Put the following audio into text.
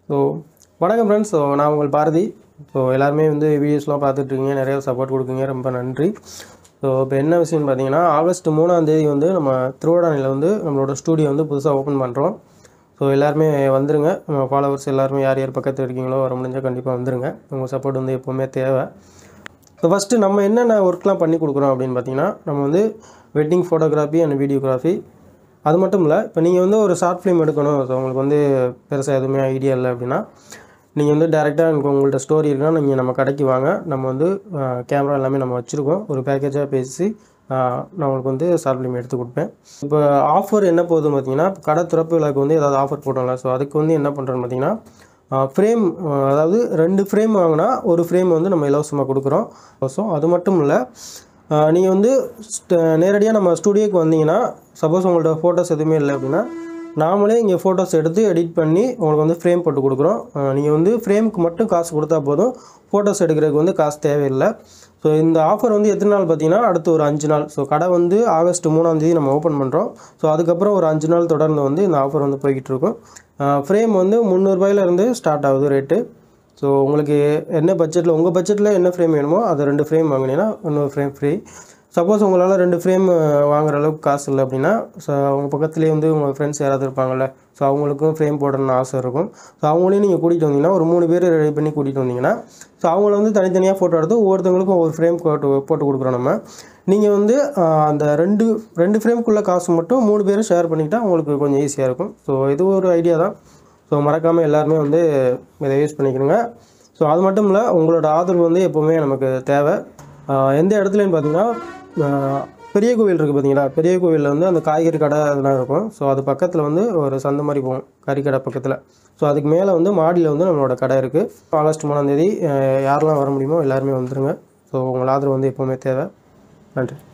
so வணக்கம் friends so நான் உங்கள் பாரதி ஸோ எல்லாருமே வந்து வீடியோஸ்லாம் பார்த்துட்ருக்கீங்க நிறைய சப்போர்ட் கொடுக்குங்க ரொம்ப நன்றி ஸோ இப்போ என்ன விஷயம்னு பார்த்தீங்கன்னா ஆகஸ்ட் மூணாம் தேதி வந்து நம்ம திருவடானியில் வந்து நம்மளோட ஸ்டூடியோ வந்து புதுசாக ஓப்பன் பண்ணுறோம் ஸோ எல்லாருமே வந்துருங்க நம்ம ஃபாலோவர்ஸ் எல்லாருமே யார் யார் பக்கத்தில் இருக்கீங்களோ வர முடிஞ்சால் கண்டிப்பாக வந்துருங்க உங்கள் சப்போர்ட் வந்து எப்போவுமே தேவை ஸோ ஃபஸ்ட்டு நம்ம என்னென்ன ஒர்க்லாம் பண்ணி கொடுக்குறோம் அப்படின்னு பார்த்தீங்கன்னா நம்ம வந்து வெட்டிங் ஃபோட்டோகிராஃபி அண்ட் வீடியோகிராஃபி அது மட்டும் இல்லை இப்போ நீங்கள் வந்து ஒரு ஷார்ட் ஃபிலிம் எடுக்கணும் ஸோ உங்களுக்கு வந்து பெருசாக எதுவுமே ஐடியா இல்லை அப்படின்னா நீங்கள் வந்து டேரெக்டாக எனக்கு உங்கள்கிட்ட ஸ்டோரி இருக்குன்னா நீங்கள் நம்ம கடைக்கு வாங்க நம்ம வந்து கேமரா எல்லாமே நம்ம வச்சுருக்கோம் ஒரு பேக்கேஜாக பேசி ஆஹ், நான் உங்களுக்கு வந்து ஷார்ட் ஃபிலிம் எடுத்து கொடுப்பேன் இப்போ ஆஃபர் என்ன போகுதுன்னு பார்த்தீங்கன்னா கடை திறப்பு விழாக்கு வந்து ஏதாவது ஆஃபர் போட்டோம்ல ஸோ அதுக்கு வந்து என்ன பண்ணுறோன்னு பார்த்தீங்கன்னா ஃப்ரேம் அதாவது ரெண்டு ஃப்ரேம் வாங்கினா ஒரு ஃப்ரேம் வந்து நம்ம இலவசமாக கொடுக்குறோம் ஸோ அது மட்டும் இல்லை நீங்கள் வந்து நேரடியாக நம்ம ஸ்டூடியோக்கு வந்தீங்கன்னா சப்போஸ் உங்கள்ட்ட ஃபோட்டோஸ் எதுவுமே இல்லை அப்படின்னா நாமளே இங்கே ஃபோட்டோஸ் எடுத்து எடிட் பண்ணி உங்களுக்கு வந்து ஃப்ரேம் போட்டு கொடுக்குறோம் நீங்கள் வந்து ஃப்ரேமுக்கு மட்டும் காசு கொடுத்தா போதும் ஃபோட்டோஸ் எடுக்கிறதுக்கு வந்து காசு தேவையில்லை ஸோ இந்த ஆஃபர் வந்து எத்தனை நாள் பார்த்தீங்கன்னா அடுத்து ஒரு அஞ்சு நாள் ஸோ கடை வந்து ஆகஸ்ட் மூணாம் தேதி நம்ம ஓப்பன் பண்ணுறோம் ஸோ அதுக்கப்புறம் ஒரு அஞ்சு நாள் தொடர்ந்து வந்து இந்த ஆஃபர் வந்து போய்கிட்டு இருக்கும் ஃப்ரேம் வந்து முந்நூறுபாயிலேருந்து ஸ்டார்ட் ஆகுது ரேட்டு ஸோ உங்களுக்கு என்ன பட்ஜெட்டில் உங்கள் பட்ஜெட்டில் என்ன ஃப்ரேம் வேணுமோ அது ரெண்டு ஃப்ரேம் வாங்கினீங்கன்னா இன்னொரு ஃப்ரேம் ஃப்ரீ சப்போஸ் உங்களால் ரெண்டு ஃப்ரேம் வாங்குற அளவுக்கு காசு இல்லை அப்படின்னா ஸோ அவங்க பக்கத்துலேயே வந்து உங்கள் ஃப்ரெண்ட்ஸ் யாராவது இருப்பாங்கள்ல ஸோ அவங்களுக்கும் ஃப்ரேம் போடணும்னு ஆசை இருக்கும் ஸோ அவங்களையும் நீங்கள் கூட்டிகிட்டு வந்தீங்கன்னா ஒரு மூணு பேர் ரெடி பண்ணி கூட்டிகிட்டு வந்தீங்கன்னா ஸோ அவங்கள வந்து தனித்தனியாக ஃபோட்டோ எடுத்து ஒவ்வொருத்தவங்களுக்கும் ஒவ்வொரு ஃப்ரேம் போட்டு போட்டு கொடுக்குறோம் நம்ம நீங்கள் வந்து ஆஹ், அந்த ரெண்டு ரெண்டு ஃப்ரேம்க்குள்ளே காசு மட்டும் மூணு பேரும் ஷேர் பண்ணிக்கிட்டா உங்களுக்கு கொஞ்சம் ஈஸியாக இருக்கும் ஸோ இது ஒரு ஐடியா தான் ஸோ மறக்காமல் எல்லாருமே வந்து இதை யூஸ் பண்ணிக்கணுங்க ஸோ அது மட்டும் இல்லை உங்களோட ஆதரவு வந்து எப்போவுமே நமக்கு தேவை ஆஹ் எந்த இடத்துலன்னு பார்த்தீங்கன்னா ஆஹ் பெரிய கோவில் இருக்குது பார்த்தீங்களா பெரிய கோவிலில் வந்து அந்த காய்கறி கடை அதெல்லாம் இருக்கும் ஸோ அது பக்கத்தில் வந்து ஒரு சந்தை மாதிரி போகும் கறிக்கடை பக்கத்தில் ஸோ அதுக்கு மேலே வந்து மாடியில் வந்து நம்மளோட கடை இருக்குது ஆகஸ்ட் மூணாந்தேதி யாரெல்லாம் வர முடியுமோ எல்லாருமே வந்துருங்க ஸோ உங்கள் ஆதரவு வந்து எப்போவுமே தேவை நன்றி